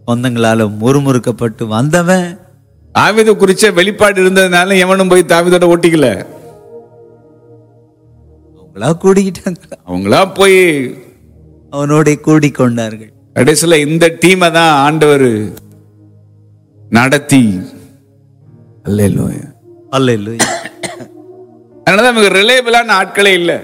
சொந்தங்களால முறுமுறுக்கப்பட்டு வந்தவன் தாவீது குறிச்ச வெளிப்பாடு இருந்ததுனால எவனும் போய் தாவீதோட ஒட்டிக்கல அவங்களா கூடிக்கிட்டாங்க அவங்களா போய் அவனோட கூடிக்கொண்டார்கள் கடைசியில இந்த டீமை தான் ஆண்டவர் நடத்தி அல்லேலூயா அல்லேலூயா அதனால நமக்கு ரிலேபிளான ஆட்களே இல்லை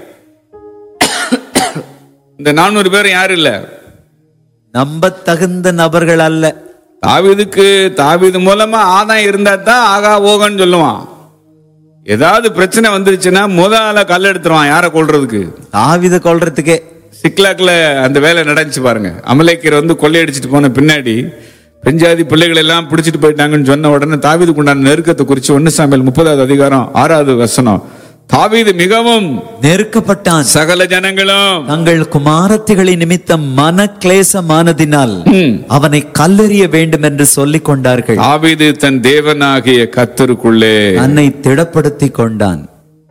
இந்த நானூறு பேர் யாரும் இல்ல நம்ப தகுந்த நபர்கள் அல்ல தாவீதுக்கு தாவீது மூலமா ஆதாயம் இருந்தா தான் ஆகா ஓகன்னு சொல்லுவான் ஏதாவது பிரச்சனை வந்துருச்சுன்னா முத ஆள கல் எடுத்துருவான் யாரை கொல்றதுக்கு தாவித கொல்றதுக்கே சிக்லாக்ல அந்த வேலை நடந்துச்சு பாருங்க அமலேக்கர் வந்து கொள்ளையடிச்சிட்டு போன பின்னாடி பெஞ்சாதி பிள்ளைகள் எல்லாம் பிடிச்சிட்டு போயிட்டாங்கன்னு சொன்ன உடனே தாவீதுக்கு உண்டான நெருக்கத்தை குறிச்சு ஒன்னு சாமியல் முப்பதாவது அதிகாரம் ஆறாவது வசனம் தாவீது மிகவும் நெருக்கப்பட்டான் சகல ஜனங்களும் தங்கள் குமாரத்திகளின் நிமித்தம் மன கிளேசமானதினால் ம், அவனை கல்லெறிய வேண்டும் என்று சொல்லிக் கொண்டார்கள் தாவீது தன் தேவனாகிய கத்தருக்குள்ளே தன்னை திடப்படுத்திக் கொண்டான்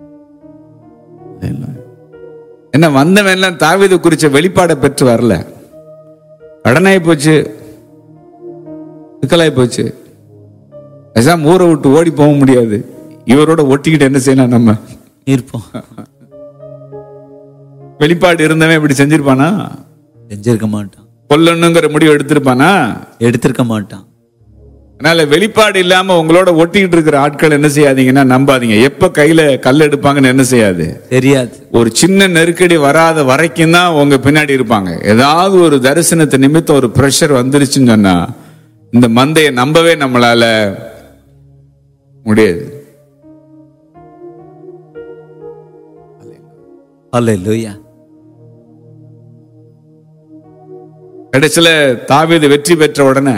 என்ன வந்தவன் எல்லாம் தாவீது குறிச்ச வெளிப்பாடை பெற்று வரல கடனாய் போச்சு சிக்கலாய் போச்சு பேசாம ஊரை விட்டு ஓடி போக முடியாது இவரோட ஒட்டிக்கிட்டு என்ன செய்யலாம் நம்ம இருப்போம் வெளிப்பாடு இருந்தவன் இப்படி செஞ்சிருப்பானா செஞ்சிருக்க மாட்டான் கொல்லணுங்கிற முடிவு எடுத்திருப்பானா எடுத்திருக்க மாட்டான் அதனால வெளிப்பாடு இல்லாம உங்களோட ஒட்டிக்கிட்டு இருக்கிற ஆட்கள் என்ன செய்யாதீங்கன்னா நம்பாதீங்க எப்ப கையில கல் எடுப்பாங்கன்னு என்ன செய்யாது தெரியாது ஒரு சின்ன நெருக்கடி வராத வரைக்கும் தான் உங்க பின்னாடி இருப்பாங்க ஏதாவது ஒரு தரிசனத்தை நிமித்தம் ஒரு ப்ரெஷர் வந்துருச்சுன்னு சொன்னா இந்த மந்தையை நம்பவே நம்மளால முடியாது அல்லேலூயா கடைசியில தாவீது வெற்றி பெற்ற உடனே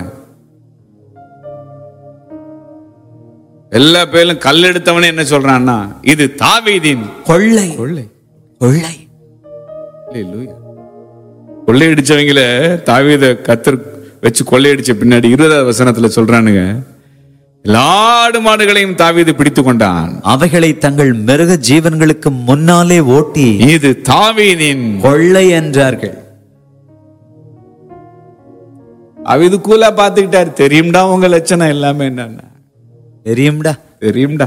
எல்லா பேரும் கல் எடுத்தவனே என்ன சொல்றான்னா இது தாவீதின் கொள்ளை கொள்ளை கொள்ளை அல்லேலூயா. கொள்ளையடிச்சவங்கள தாவீத கத்தர் வச்சு கொள்ளையடிச்ச பின்னாடி இருபதாவது வசனத்துல சொல்றானுங்க எல்லா ஆடு மாடுகளையும் தாவீது பிடித்து கொண்டான் அவைகளை தங்கள் மிருக ஜீவன்களுக்கு முன்னாலே ஓட்டி இது தாவீதின் கொள்ளை என்றார்கள் அவிது கூலா பாத்துக்கிட்டாரு தெரியும்டா உங்க லட்சணம் எல்லாமே என்னன்னா தெரியும்டா தெரியும்டா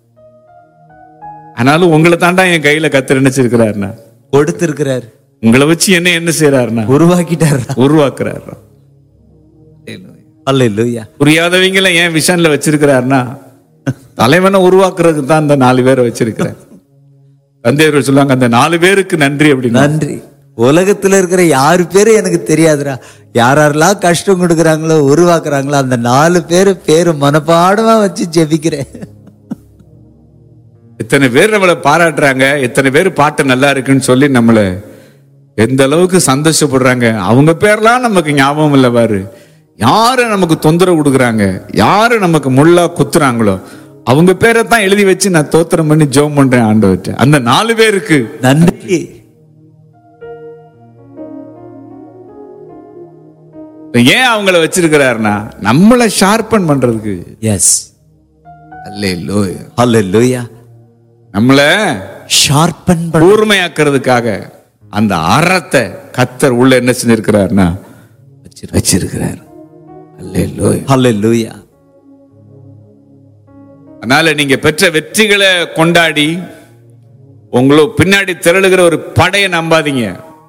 ஆனாலும் உங்களை தாண்டா என் கையில கத்தர் நினைச்சிருக்கிறாருன்னா கொடுத்திருக்கிறார் உங்களை வச்சு என்ன என்ன செய்யறாருன்னா உருவாக்கிட்டார் உருவாக்குறாரு அல்லேலூயா புரியாதவங்கள ஏன் விஷன்ல வச்சிருக்கிறாருன்னா தலைவனை உருவாக்குறதுக்கு தான் அந்த நாலு பேரை வச்சிருக்கிறார் தந்தையர்கள் சொல்லுவாங்க அந்த நாலு பேருக்கு நன்றி அப்படின்னு நன்றி உலகத்துல இருக்கிற யாரு பேரும் எனக்கு தெரியாதுடா யாரெல்லாம் கஷ்டம் கொடுக்குறாங்களோ உருவாக்குறாங்களோ அந்த நாலு பேரு பேரு மனப்பாடமா வச்சு ஜெபிக்கிறேன் இத்தனை பேர் நம்மளை பாராட்டுறாங்க இத்தனை பேர் பாட்டு நல்லா இருக்குன்னு சொல்லி நம்மளை எந்த அளவுக்கு சந்தோஷப்படுறாங்க அவங்க பேர்லாம் நமக்கு ஞாபகம் இல்லை பாரு யாரு நமக்கு தொந்தரவு கொடுக்குறாங்க யாரு நமக்கு முள்ளா குத்துறாங்களோ அவங்க பேரை தான் எழுதி வச்சு நான் தோத்திரம் பண்ணி ஜெபம் பண்றேன் ஆண்டவர்கிட்ட அந்த நாலு பேருக்கு நன்றி ஏன் அவங்கள வச்சிருக்கிறாருன்னா நம்மளை ஷார்பன் பண்றதுக்கு எஸ் அல்லேலூயா அல்லேலூயா நம்மள ஷார்பன் கூர்மையாக்குறதுக்காக அந்த அறத்தை கத்தர் உள்ள என்ன செஞ்சிருக்கிறாருன்னா வச்சிருக்கிறார் அல்லேலூயா அல்லேலூயா அதனால நீங்க பெற்ற வெற்றிகளை கொண்டாடி உங்களோ பின்னாடி திரளுகிற ஒரு படையை நம்பாதீங்க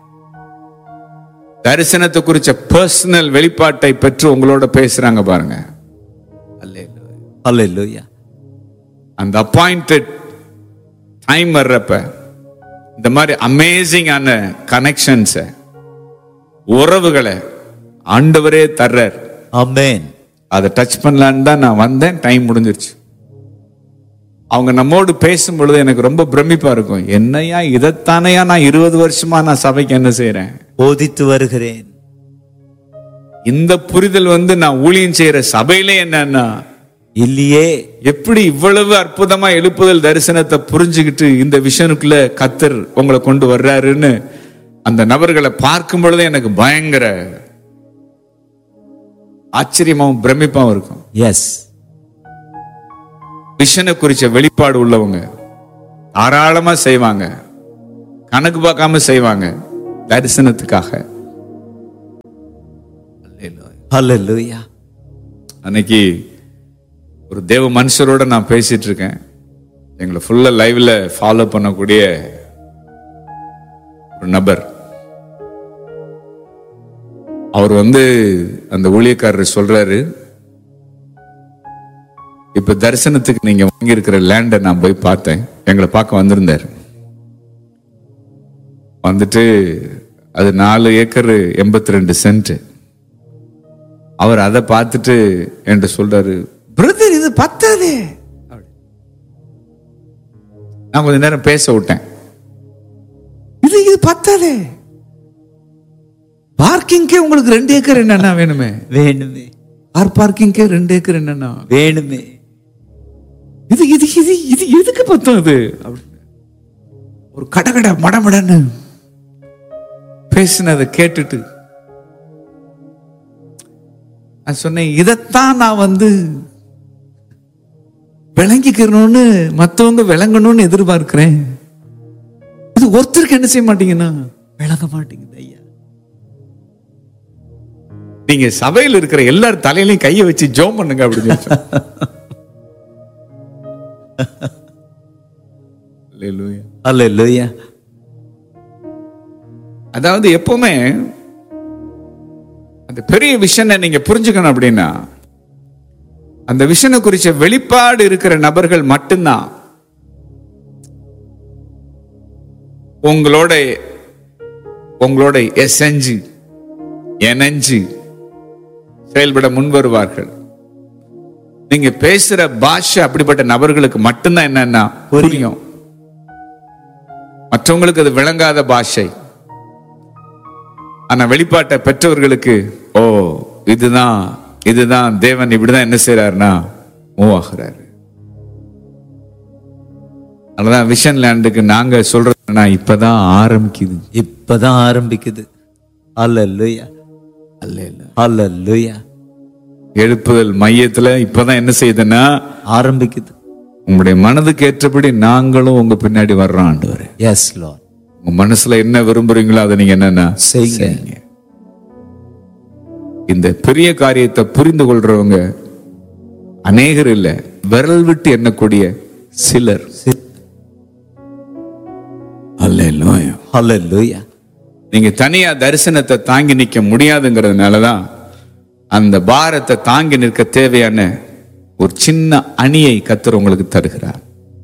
தரிசனத்தை குறிச்ச பர்சனல் வெளிப்பாட்டை பெற்று உங்களோட பேசுறாங்க பாருங்க அல்லேலூயா அல்லேலூயா அந்த அப்பாயிண்டட் டைம் வர்றப்ப இந்த மாதிரி அமேசிங்கான கனெக்ஷன்ஸை உறவுகளை ஆண்டவரே தர்றார் ஆமென் அதை டச் பண்ணலான்னு தான் நான் வந்தேன் டைம் முடிஞ்சிருச்சு அவங்க நம்மோடு பேசும் பொழுது எனக்கு ரொம்ப பிரமிப்பா இருக்கும் என்னையா இதைத்தானையா நான் இருபது வருஷமா நான் சபைக்கு என்ன செய்றேன் போதித்து வருகிறேன் இந்த புரிதல் வந்து நான் ஊழியம் செய்யற சபையிலே என்னன்னா இல்லையே எப்படி இவ்வளவு அற்புதமா எழுப்புதல் தரிசனத்தை புரிஞ்சுக்கிட்டு இந்த விஷனுக்குள்ள கத்தர் உங்களை கொண்டு வர்றாருன்னு அந்த நபர்களை பார்க்கும் பொழுதே எனக்கு பயங்கர ஆச்சரியமாவும் பிரமிப்பாவும் இருக்கும் எஸ் விஷனை குறிச்ச வெளிப்பாடு உள்ளவங்க தாராளமா செய்வாங்க கணக்கு பார்க்காம செய்வாங்க தரிசனத்துக்காக ஹalleluya அன்னைக்கு ஒரு தேவ மனுஷரோட நான் பேசிட்டு இருக்கேன் எங்களை ஃபுல்லா லைவ்ல ஃபாலோ பண்ணக்கூடிய ஒரு நபர் அவர் வந்து அந்த ஊழியக்காரர் சொல்றாரு இப்ப தரிசனத்துக்கு நீங்க வாங்கியிருக்கிற லேண்டை நான் போய் பார்த்தேன் எங்களை பார்க்க வந்திருந்தார் வந்துட்டு அது நாலு ஏக்கர் எண்பத்தி ரெண்டு சென்ட் அவர் அதை பார்த்துட்டு என்கிட்ட சொல்றாரு பிரதர் இது பத்தாதே அப்படி. நான் கொஞ்ச நேரம் பேச விட்டேன் இது இது பத்தாதே பார்க்கிங்கே உங்களுக்கு ரெண்டு ஏக்கர் என்னன்னா வேணுமே வேணுமே கார் பார்க்கிங்கே ரெண்டு ஏக்கர் என்னன்னா வேணுமே இது இது இது இது எதுக்கு பத்தும் இது அப்படின்னு ஒரு கடகட மடமடன்னு பேசினதை கேட்டுட்டு நான் சொன்னேன் இதைத்தான் நான் வந்து விளங்கிக்கிறணும்னு மத்தவங்க விளங்கணும்னு எதிர்பார்க்கிறேன் இது ஒருத்தருக்கு என்ன செய்ய மாட்டீங்கன்னா விளங்க மாட்டேங்குது ஐயா நீங்க சபையில் இருக்கிற எல்லார் தலையிலையும் கையை வச்சு ஜோம் பண்ணுங்க அப்படின்னு சொன்னேன். Hallelujah. ஹalleluya அதாவது எப்பவுமே அந்த பெரிய விஷனை நீங்க புரிஞ்சுக்கணும் அப்படின்னா அந்த விஷனை குறிச்ச வெளிப்பாடு இருக்கிற நபர்கள் மட்டும்தான் உங்களோட உங்களோட எசைஞ்சு இணைஞ்சு செயல்பட முன் வருவார்கள் நீங்க பேசுற பாஷை அப்படிப்பட்ட நபர்களுக்கு மட்டும்தான் என்னன்னா புரியும் மற்றவங்களுக்கு அது விளங்காத பாஷை ஆனா வெளிப்பாட்டை பெற்றவர்களுக்கு ஓ இதுதான் இதுதான் தேவன் இப்படிதான் என்ன செய்யறாருன்னா மூவ் ஆகுறாரு அதனாலதான் விஷன் லேண்டுக்கு நாங்க சொல்றதுன்னா இப்பதான் ஆரம்பிக்குது இப்பதான் ஆரம்பிக்குது ஹalleluya அல்ல இல்ல ஹalleluya எழுப்புதல் மையத்துல இப்பதான் என்ன செய்யுதுன்னா ஆரம்பிக்குது உங்களுடைய மனதுக்கு ஏற்றபடி நாங்களும் உங்க பின்னாடி வர்றோம் ஆண்டவரே எஸ் லார்ட் உங்க மனசுல என்ன விரும்புறீங்களோ அதை நீங்க என்னன்னா செய்யுங்க. இந்த பெரிய காரியத்தை புரிந்து கொள்றவங்க அநேகர் இல்ல விரல் விட்டு எண்ணக்கூடிய சிலர் அல்லேலூயா. ஹalleluya நீங்க தனியா தரிசனத்தை தாங்கி நிக்க முடியாதுங்கிறதுனாலதான் அந்த பாரத்தை தாங்கி நிற்க தேவையான ஒரு சின்ன அணியை கத்தர் உங்களுக்கு தருகிறார்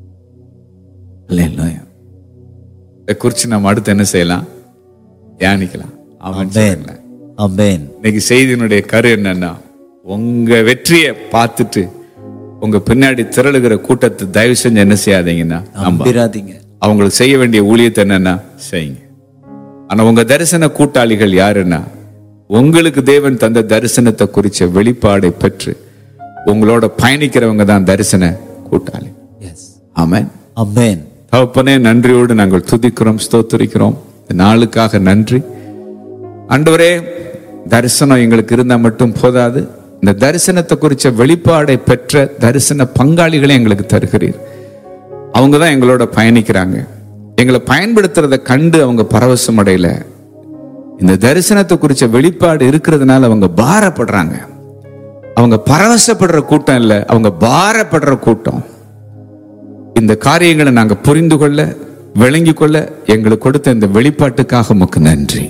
அல்லேலூயா. இதை குறித்து நம்ம அடுத்து என்ன செய்யலாம் தியானிக்கலாம் அவன் ஆமென் ஆமென் இன்னைக்கு செய்தியினுடைய கரு என்னன்னா உங்க வெற்றியை பார்த்துட்டு உங்க பின்னாடி திரளுகிற கூட்டத்தை தயவு செஞ்சு என்ன செய்யாதீங்கன்னா நம்ப நம்பிராதீங்க அவங்களுக்கு செய்ய வேண்டிய ஊழியத்தை என்னன்னா செய்யுங்க ஆனா உங்க தரிசன கூட்டாளிகள் யாருன்னா உங்களுக்கு தேவன் தந்த தரிசனத்தை குறிச்ச வெளிப்பாடை பெற்று உங்களோட பயணிக்கிறவங்க தான் தரிசன கூட்டாளி எஸ் ஆமென் ஆமென் தகப்பனே நன்றியோடு நாங்கள் துதிக்கிறோம் ஸ்தோத்திரிக்கிறோம் இந்த நாளுக்காக நன்றி ஆண்டவரே தரிசனம் எங்களுக்கு இருந்தா மட்டும் போதாது இந்த தரிசனத்தை குறிச்ச வெளிப்பாடை பெற்ற தரிசன பங்காளிகளை எங்களுக்கு தருகிறீர் அவங்க தான் எங்களோட பயணிக்கிறாங்க எங்களை பயன்படுத்துறத கண்டு அவங்க பரவசம் அடையல இந்த தரிசனத்தை குறிச்ச வெளிப்பாடு இருக்கிறதுனால அவங்க பாரப்படுறாங்க அவங்க பரவசப்படுற கூட்டம் இல்ல அவங்க பாரப்படுற கூட்டம் இந்த காரியங்களை நாங்க புரிந்து கொள்ள விளங்கி கொள்ள எங்களுக்கு கொடுத்த இந்த வெளிப்பாட்டுக்காக உமக்கு நன்றி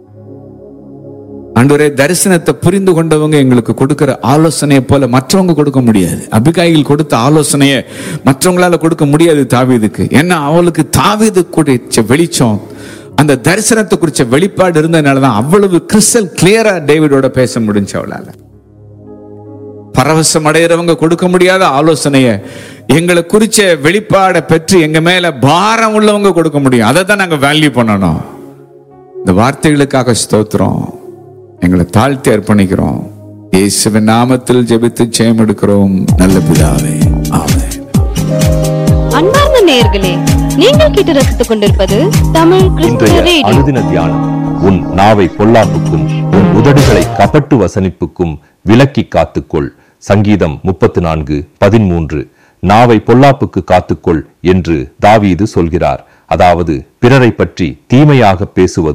ஆண்டவரே தரிசனத்தை புரிந்து கொண்டவங்க எங்களுக்கு கொடுக்கிற ஆலோசனையை போல மற்றவங்க கொடுக்க முடியாது அபிகாயில் கொடுத்த ஆலோசனையை மற்றவங்களால கொடுக்க முடியாது தாவீதுக்கு ஏன்னா அவளுக்கு தாவீது குறிச்ச வெளிச்சம் அந்த தரிசனத்தை குறிச்ச வெளிப்பாடு இருந்ததுனாலதான் அவ்வளவு கிறிஸ்டல் கிளியரா டேவிடோட பேச முடிஞ்சு அவளால பரவசம் அடைகிறவங்க கொடுக்க முடியாத ஆலோசனைய எங்களை குறிச்ச வெளிப்பாடை பெற்று எங்க மேல பாரம் உள்ளவங்க கொடுக்க முடியும் அதை தான் நாங்க வேல்யூ பண்ணணும் இந்த வார்த்தைகளுக்காக ஸ்தோத்திரம் எங்களை தாழ்த்தி அர்ப்பணிக்கிறோம் இயேசுவின் நாமத்தில் ஜெபித்து ஜெயம் எடுக்கிறோம் நல்ல பிதாவே ஆமென் அன்பார்ந்த நேயர்களே நீங்கள் கேட்டு ரசித்துக் கொண்டிருப்பது தமிழ் கிறிஸ்துவ இன்றைய ரேடியோ அனுதின தியானம் உன் நாவை பொல்லாப்புக்கும் உன் உதடுகளை கபட்டு வசனிப்புக்கும் விலக்கி காத்துக்கொள் சங்கீதம் முப்பத்து நான்கு பதிமூன்று நாவை பொல்லாப்புக்கு காத்துக்கொள் என்று தாவீது சொல்கிறார் அதாவது பிறரை பற்றி தீமையாக பேசுவதும்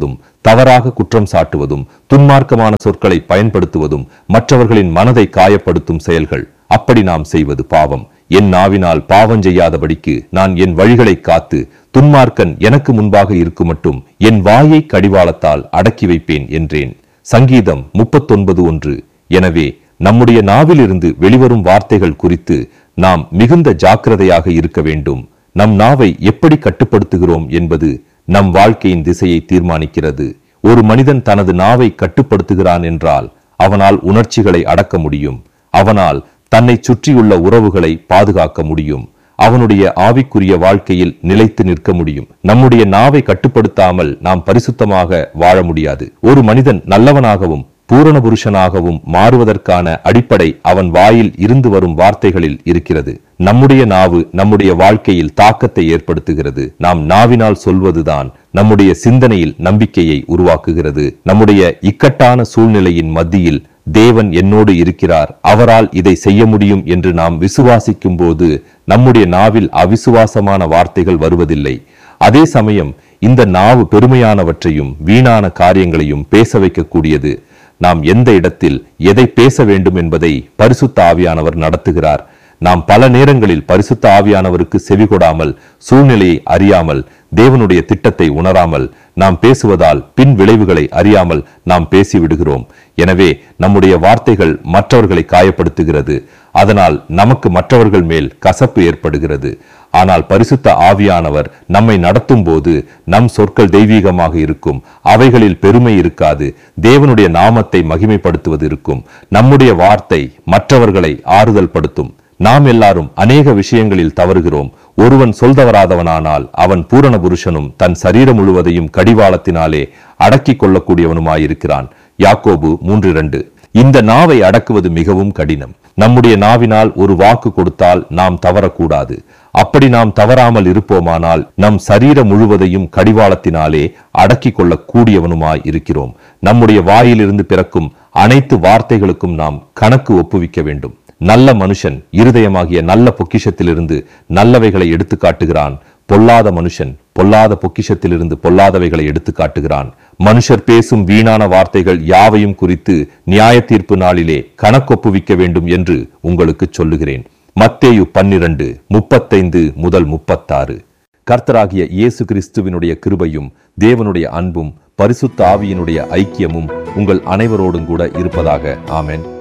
தவறாக குற்றம் சாட்டுவதும் துன்மார்க்கமான சொற்களை பயன்படுத்துவதும் மற்றவர்களின் மனதை காயப்படுத்தும் செயல்கள் அப்படி நாம் செய்வது பாவம் என் நாவினால் பாவம் செய்யாதபடிக்கு நான் என் வழிகளை காத்து துன்மார்க்கன் எனக்கு முன்பாக இருக்கும் மட்டும் என் வாயை கடிவாளத்தால் அடக்கி வைப்பேன் என்றேன் சங்கீதம் முப்பத்தொன்பது ஒன்று எனவே நம்முடைய நாவிலிருந்து வெளிவரும் வார்த்தைகள் குறித்து நாம் மிகுந்த ஜாக்கிரதையாக இருக்க வேண்டும் நம் நாவை எப்படி கட்டுப்படுத்துகிறோம் என்பது நம் வாழ்க்கையின் திசையை தீர்மானிக்கிறது ஒரு மனிதன் தனது நாவை கட்டுப்படுத்துகிறான் என்றால் அவனால் உணர்ச்சிகளை அடக்க முடியும் அவனால் தன்னை சுற்றியுள்ள உறவுகளை பாதுகாக்க முடியும் அவனுடைய ஆவிக்குரிய வாழ்க்கையில் நிலைத்து நிற்க முடியும் நம்முடைய நாவை கட்டுப்படுத்தாமல் நாம் பரிசுத்தமாக வாழ முடியாது ஒரு மனிதன் நல்லவனாகவும் பூரண புருஷனாகவும் மாறுவதற்கான அடிப்படை அவன் வாயில் இருந்து வரும் வார்த்தைகளில் இருக்கிறது நம்முடைய நாவு நம்முடைய வாழ்க்கையில் தாக்கத்தை ஏற்படுத்துகிறது நாம் நாவினால் சொல்வதுதான் நம்முடைய சிந்தனையில் நம்பிக்கையை உருவாக்குகிறது நம்முடைய இக்கட்டான சூழ்நிலையின் மத்தியில் தேவன் என்னோடு இருக்கிறார் அவரால் இதை செய்ய முடியும் என்று நாம் விசுவாசிக்கும் போது நம்முடைய நாவில் அவிசுவாசமான வார்த்தைகள் வருவதில்லை அதே சமயம் இந்த நாவு பெருமையானவற்றையும் வீணான காரியங்களையும் பேச வைக்கக்கூடியது நாம் எந்த இடத்தில் எதை பேச வேண்டும் என்பதை பரிசுத்த ஆவியானவர் நடத்துகிறார் நாம் பல நேரங்களில் பரிசுத்த ஆவியானவருக்கு செவிகொடாமல் சூழ்நிலையை அறியாமல் தேவனுடைய திட்டத்தை உணராமல் நாம் பேசுவதால் பின் விளைவுகளை அறியாமல் நாம் பேசிவிடுகிறோம் எனவே நம்முடைய வார்த்தைகள் மற்றவர்களை காயப்படுத்துகிறது அதனால் நமக்கு மற்றவர்கள் மேல் கசப்பு ஏற்படுகிறது ஆனால் பரிசுத்த ஆவியானவர் நம்மை நடத்தும் போது நம் சொற்கள் தெய்வீகமாக இருக்கும் அவைகளில் பெருமை இருக்காது தேவனுடைய நாமத்தை மகிமைப்படுத்துவது இருக்கும் நம்முடைய வார்த்தை மற்றவர்களை ஆறுதல் படுத்தும் நாம் எல்லாரும் அநேக விஷயங்களில் தவறுகிறோம் ஒருவன் சொல்தவராதவனானால் அவன் பூரண புருஷனும் தன் சரீரம் முழுவதையும் கடிவாளத்தினாலே அடக்கிக் கொள்ளக்கூடியவனுமாயிருக்கிறான் யாக்கோபு மூன்று இரண்டு இந்த நாவை அடக்குவது மிகவும் கடினம் நம்முடைய நாவினால் ஒரு வாக்கு கொடுத்தால் நாம் தவறக்கூடாது அப்படி நாம் தவறாமல் இருப்போமானால் நம் சரீரம் முழுவதையும் கடிவாளத்தினாலே அடக்கிக் கொள்ளக் கூடியவனுமாய் இருக்கிறோம் நம்முடைய வாயிலிருந்து பிறக்கும் அனைத்து வார்த்தைகளுக்கும் நாம் கணக்கு ஒப்புவிக்க வேண்டும் நல்ல மனுஷன் இருதயமாகிய நல்ல பொக்கிஷத்திலிருந்து நல்லவைகளை எடுத்து காட்டுகிறான் பொல்லாத மனுஷன் பொல்லாத பொக்கிஷத்திலிருந்து பொல்லாதவைகளை எடுத்து காட்டுகிறான் மனுஷர் பேசும் வீணான வார்த்தைகள் யாவையும் குறித்து நியாய தீர்ப்பு நாளிலே கணக்கொப்புவிக்க வேண்டும் என்று உங்களுக்கு சொல்லுகிறேன் மத்தேயு பன்னிரண்டு முப்பத்தைந்து முதல் முப்பத்தாறு கர்த்தராகிய இயேசு கிறிஸ்துவினுடைய கிருபையும் தேவனுடைய அன்பும் பரிசுத்த ஆவியினுடைய ஐக்கியமும் உங்கள் அனைவரோடும் கூட இருப்பதாக ஆமென்